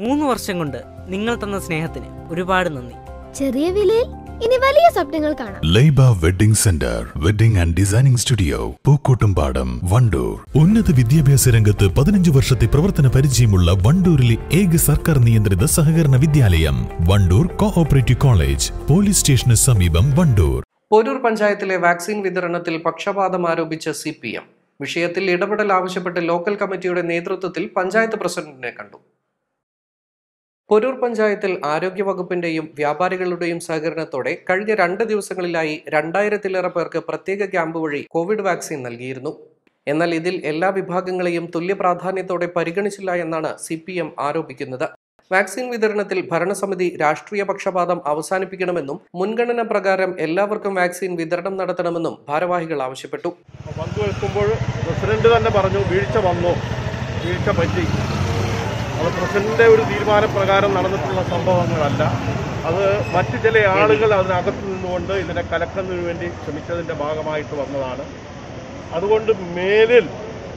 മൂന്ന് വർഷം കൊണ്ട് നിങ്ങൾ തന്ന സ്നേഹത്തിന് ഒരുപാട് നന്ദി ചെറിയ വിലയിൽ ഇനി വലിയ സ്വപ്നങ്ങൾ കാണാം Laiba wedding centre wedding and designing studio Pookkottumpadam Wandoor ഉന്നത വിദ്യാഭ്യാസ രംഗത്ത് പതിനഞ്ച് വർഷത്തെ പ്രവർത്തന പരിചയമുള്ള വണ്ടൂരിലെ ഏക സർക്കാർ നിയന്ത്രിത സഹകരണ വിദ്യാലയം വണ്ടൂർ കോഓപ്പറേറ്റീവ് കോളേജ് പോലീസ് സ്റ്റേഷന് സമീപം വണ്ടൂർ പോരൂർ പഞ്ചായത്തിലെ വാക്സിൻ വിതരണത്തിൽ പക്ഷപാതം ആരോപിച്ച സി പി എം വിഷയത്തിൽ ഇടപെടൽ ആവശ്യപ്പെട്ട് ലോക്കൽ കമ്മിറ്റിയുടെ നേതൃത്വത്തിൽ പഞ്ചായത്ത് പ്രസിഡന്റിനെ കണ്ടു പൊരൂർ പഞ്ചായത്തിൽ ആരോഗ്യവകുപ്പിന്റെയും വ്യാപാരികളുടെയും സഹകരണത്തോടെ കഴിഞ്ഞ രണ്ട് ദിവസങ്ങളിലായി രണ്ടായിരത്തിലേറെ പേർക്ക് പ്രത്യേക ക്യാമ്പ് വഴി കോവിഡ് വാക്സിൻ നൽകിയിരുന്നു എന്നാൽ ഇതിൽ എല്ലാ വിഭാഗങ്ങളെയും തുല്യ പ്രാധാന്യത്തോടെ പരിഗണിച്ചില്ല എന്നാണ് സി പി എം ആരോപിക്കുന്നത് വാക്സിൻ വിതരണത്തിൽ ഭരണസമിതി രാഷ്ട്രീയ പക്ഷപാതം അവസാനിപ്പിക്കണമെന്നും മുൻഗണന പ്രകാരം എല്ലാവർക്കും വാക്സിൻ വിതരണം നടത്തണമെന്നും ഭാരവാഹികൾ ആവശ്യപ്പെട്ടു പങ്കുവെക്കുമ്പോൾ പ്രസിഡന്റ് തന്നെ പറഞ്ഞു വീഴ്ച വന്നു വീഴ്ച പറ്റി അത് പ്രസിഡന്റിന്റെ ഒരു തീരുമാനപ്രകാരം നടന്നിട്ടുള്ള സംഭവങ്ങളല്ല അത് മറ്റു ചില ആളുകൾ അതിനകത്ത് നിന്നുകൊണ്ട് ഇതിനെ കലക്കുന്നതിന് വേണ്ടി ശ്രമിച്ചതിന്റെ ഭാഗമായിട്ട് വന്നതാണ് അതുകൊണ്ട് മേലിൽ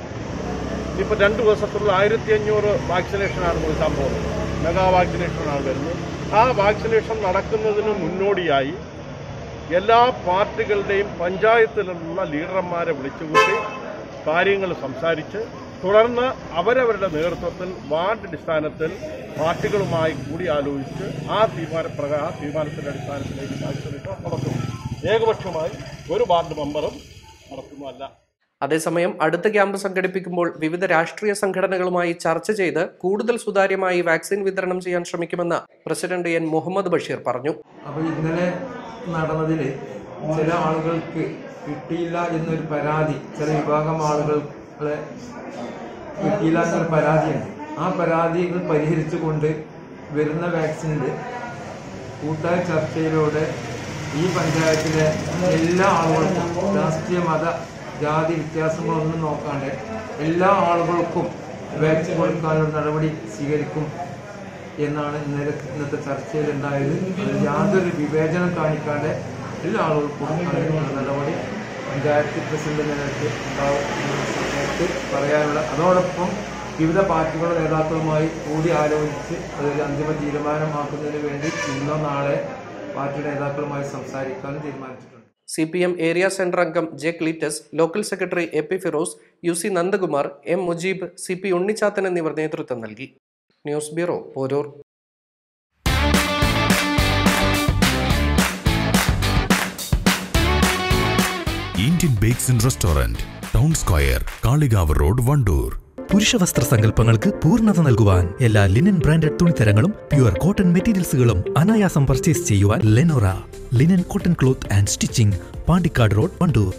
ഇപ്പോൾ രണ്ട് ദിവസത്തുള്ള ആയിരത്തി അഞ്ഞൂറ് വാക്സിനേഷനാണ് കൊടുക്കാൻ പോകുന്നത് മെഗാ വാക്സിനേഷനാണ് വരുന്നത് ആ വാക്സിനേഷൻ നടക്കുന്നതിന് മുന്നോടിയായി എല്ലാ പാർട്ടികളുടെയും പഞ്ചായത്തിലുള്ള ലീഡർമാരെ വിളിച്ചുകൂട്ടി കാര്യങ്ങൾ സംസാരിച്ച് തുടർന്ന് അവരവരുടെ നേതൃത്വത്തിൽ വാർഡ് അടിസ്ഥാനത്തിൽ പാർട്ടികളുമായി കൂടിയാലോചിച്ച് ആ തീരുമാനപ്രകാരം ആ തീരുമാനത്തിന്റെ അടിസ്ഥാനത്തിലേക്ക് വാക്സിനേഷൻ നടത്തും ഏകപക്ഷമായി ഒരു വാർഡ് മെമ്പറും നടത്തുന്നതല്ല അതേസമയം അടുത്ത ക്യാമ്പ് സംഘടിപ്പിക്കുമ്പോൾ വിവിധ രാഷ്ട്രീയ സംഘടനകളുമായി ചർച്ച ചെയ്ത് കൂടുതൽ സുതാര്യമായി വാക്സിൻ വിതരണം ചെയ്യാൻ ശ്രമിക്കുമെന്ന് പ്രസിഡന്റ് എൻ മുഹമ്മദ് ബഷീർ പറഞ്ഞു അപ്പോൾ ഇന്നലെ നടന്നതിൽ ചില ആളുകൾക്ക് കിട്ടിയില്ല എന്നൊരു പരാതി ചില വിഭാഗം ആളുകളെ കിട്ടിയില്ല എന്നൊരു പരാതിയുണ്ട് ആ പരാതികൾ പരിഹരിച്ചുകൊണ്ട് വരുന്ന വാക്സിനിൽ കൂട്ടായ ചർച്ചയിലൂടെ ഈ പഞ്ചായത്തിലെ എല്ലാ ആളുകൾക്കും രാഷ്ട്രീയ മത ജാതി വ്യത്യാസങ്ങളൊന്നും നോക്കാണ്ട് എല്ലാ ആളുകൾക്കും വാക്സിൻ കൊടുക്കാനുള്ള നടപടി സ്വീകരിക്കും എന്നാണ് ഇന്നലെ ഇന്നത്തെ ചർച്ചയിൽ ഉണ്ടായത് അതിൽ യാതൊരു വിവേചനം കാണിക്കാതെ എല്ലാ ആളുകൾക്കും അതിനുള്ള നടപടി പഞ്ചായത്ത് പ്രസിഡന്റ് നിലയ്ക്ക് ഉണ്ടാവും എന്നുള്ള സമയത്ത് പറയാനുള്ള അതോടൊപ്പം വിവിധ പാർട്ടികളുടെ നേതാക്കളുമായി കൂടി ആലോചിച്ച് അതൊരു അന്തിമ തീരുമാനമാക്കുന്നതിന് വേണ്ടി ഇന്നോ നാളെ പാർട്ടി നേതാക്കളുമായി സംസാരിക്കാനും തീരുമാനിച്ചിട്ടുണ്ട് C P M area centre അംഗം J Cletus local secretary A P Firoz U C Nandakumar M Mujeeb C P Unnichathan എന്നിവർ നേതൃത്വം നൽകി news bureau Poroor Indian bakes and restaurant town square Kalikavu road Wandoor പുരുഷവസ്ത്ര സങ്കല്പങ്ങൾക്ക് പൂർണ്ണത നൽകുവാൻ എല്ലാ ലിനൻ ബ്രാൻഡഡ് തുണിത്തരങ്ങളും പ്യുവർ കോട്ടൺ മെറ്റീരിയൽസുകളും അനായാസം പർച്ചേസ് ചെയ്യുവാൻ Lenora linen cotton cloth and stitching Pandikkad road Wandoor